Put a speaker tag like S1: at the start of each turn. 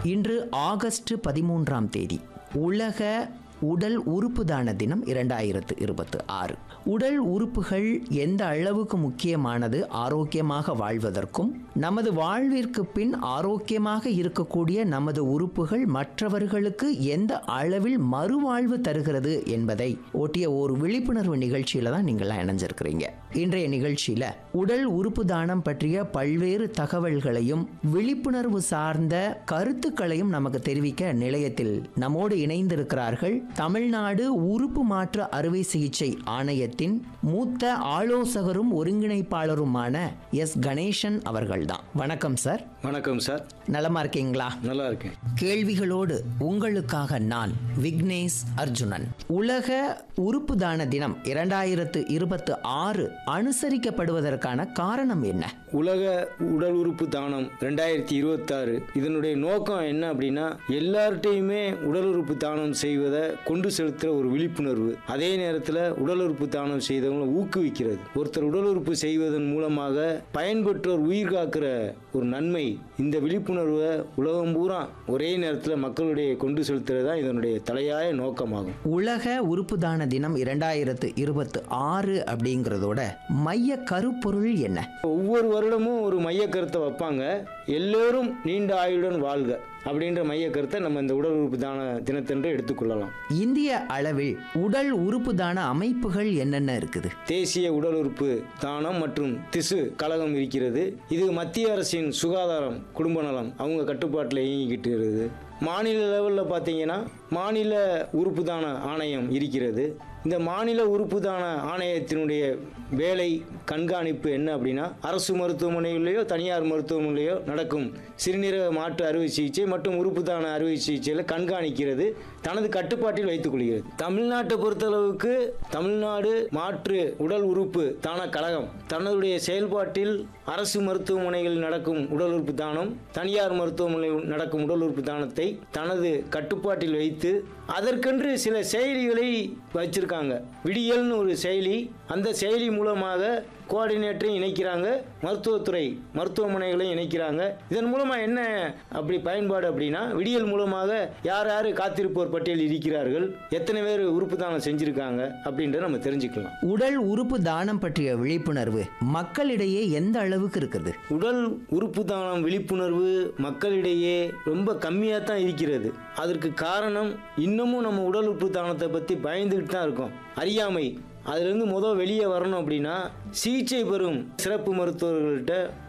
S1: இன்று ஆகஸ்ட் பதிமூன்றாம் தேதி உலக உடல் உறுப்பு தான தினம் இரண்டாயிரத்து இருபத்து ஆறு உடல் உறுப்புகள் எந்த அளவுக்கு முக்கியமானது ஆரோக்கியமாக வாழ்வதற்கும் நமது வாழ்விற்கு பின் ஆரோக்கியமாக இருக்கக்கூடிய நமது உறுப்புகள் மற்றவர்களுக்கு எந்த அளவில் மறுவாழ்வு தருகிறது என்பதை ஒட்டிய ஒரு விழிப்புணர்வு நிகழ்ச்சியில தான் நீங்களாம் இணைஞ்சிருக்கிறீங்க இன்றைய நிகழ்ச்சியில உடல் உறுப்பு தானம் பற்றிய பல்வேறு தகவல்களையும் விழிப்புணர்வு சார்ந்த கருத்துக்களையும் நமக்கு தெரிவிக்க நிலையத்தில் நம்மோடு இணைந்திருக்கிறார்கள் தமிழ்நாடு உறுப்பு மாற்று அறுவை சிகிச்சை ஆணையத்தின் மூத்த ஆலோசகரும் ஒருங்கிணைப்பாளருமான எஸ் கணேசன் அவர்கள்தான் வணக்கம் சார்
S2: வணக்கம் சார்
S1: நலமா இருக்கீங்களா
S2: நல்லா இருக்கேன்
S1: கேள்விகளோடு உங்களுக்காக நான் விக்னேஷ் அர்ஜுனன் உலக உறுப்பு தான தினம் இரண்டாயிரத்து இருபத்து ஆறு அனுசரிக்கப்படுவதற்கான காரணம் என்ன
S2: உலக உடல் உறுப்பு தானம் ரெண்டாயிரத்தி இருபத்தாறு இதனுடைய நோக்கம் என்ன அப்படின்னா எல்லார்ட்டையுமே உடல் உறுப்பு தானம் செய்வதை கொண்டு செலுத்துகிற ஒரு விழிப்புணர்வு அதே நேரத்தில் உடல் உறுப்பு தானம் செய்தவங்களை ஊக்குவிக்கிறது ஒருத்தர் உடல் உறுப்பு செய்வதன் மூலமாக பயன்பெற்றோர் உயிர் காக்கிற ஒரு நன்மை இந்த விழிப்புணர்வை உலகம் பூரா ஒரே நேரத்தில் மக்களுடைய கொண்டு செலுத்துறது தான் இதனுடைய தலையாய நோக்கமாகும்
S1: உலக உறுப்பு தான தினம் இரண்டாயிரத்து இருபத்து ஆறு அப்படிங்கிறதோட மைய கருப்பொருள் என்ன
S2: ஒவ்வொரு வருடமும் ஒரு மைய கருத்தை வைப்பாங்க எல்லோரும் நீண்ட ஆயுளுடன் வாழ்க அப்படின்ற மைய கருத்தை நம்ம இந்த உடல் உறுப்பு தான தினத்தன்று எடுத்துக்கொள்ளலாம்
S1: இந்திய அளவில் உடல் உறுப்பு தான அமைப்புகள் என்னென்ன இருக்குது
S2: தேசிய உடல் உறுப்பு தானம் மற்றும் திசு கழகம் இருக்கிறது இது மத்திய அரசின் சுகாதாரம் குடும்ப நலம் அவங்க கட்டுப்பாட்டில் இயங்கிக்கிட்டு இருக்குது மாநில லெவலில் பார்த்தீங்கன்னா மாநில உறுப்பு தான ஆணையம் இருக்கிறது இந்த மாநில உறுப்பு தான ஆணையத்தினுடைய வேலை கண்காணிப்பு என்ன அப்படின்னா அரசு மருத்துவமனைகளிலேயோ தனியார் மருத்துவமனையிலையோ நடக்கும் சிறுநீரக மாற்று அறுவை சிகிச்சை மற்றும் உறுப்பு தான அறுவை சிகிச்சையில் கண்காணிக்கிறது தனது கட்டுப்பாட்டில் வைத்துக் கொள்கிறது தமிழ்நாட்டை பொறுத்தளவுக்கு தமிழ்நாடு மாற்று உடல் உறுப்பு தான கழகம் தன்னுடைய செயல்பாட்டில் அரசு மருத்துவமனைகளில் நடக்கும் உடல் உறுப்பு தானம் தனியார் மருத்துவமனையில் நடக்கும் உடல் உறுப்பு தானத்தை தனது கட்டுப்பாட்டில் வைத்து அதற்கென்று சில செயலிகளை வச்சிருக்காங்க விடியல்னு ஒரு செயலி அந்த செயலி மூலமாக கோஆர்டினேட்டரையும் இணைக்கிறாங்க மருத்துவத்துறை மருத்துவமனைகளையும் இணைக்கிறாங்க இதன் மூலமாக என்ன அப்படி பயன்பாடு அப்படின்னா விடியல் மூலமாக யார் யார் காத்திருப்போர் பட்டியல் இருக்கிறார்கள் எத்தனை பேர் உறுப்பு தானம் செஞ்சுருக்காங்க அப்படின்றத நம்ம தெரிஞ்சுக்கலாம்
S1: உடல் உறுப்பு தானம் பற்றிய விழிப்புணர்வு மக்களிடையே எந்த அளவுக்கு இருக்குது
S2: உடல் உறுப்பு தானம் விழிப்புணர்வு மக்களிடையே ரொம்ப கம்மியாக தான் இருக்கிறது அதற்கு காரணம் இன்னமும் நம்ம உடல் உறுப்பு தானத்தை பற்றி பயந்துக்கிட்டு தான் இருக்கோம் அறியாமை அதுலேருந்து முதல் வெளியே வரணும் அப்படின்னா சிகிச்சை பெறும் சிறப்பு மருத்துவர்கள்ட்ட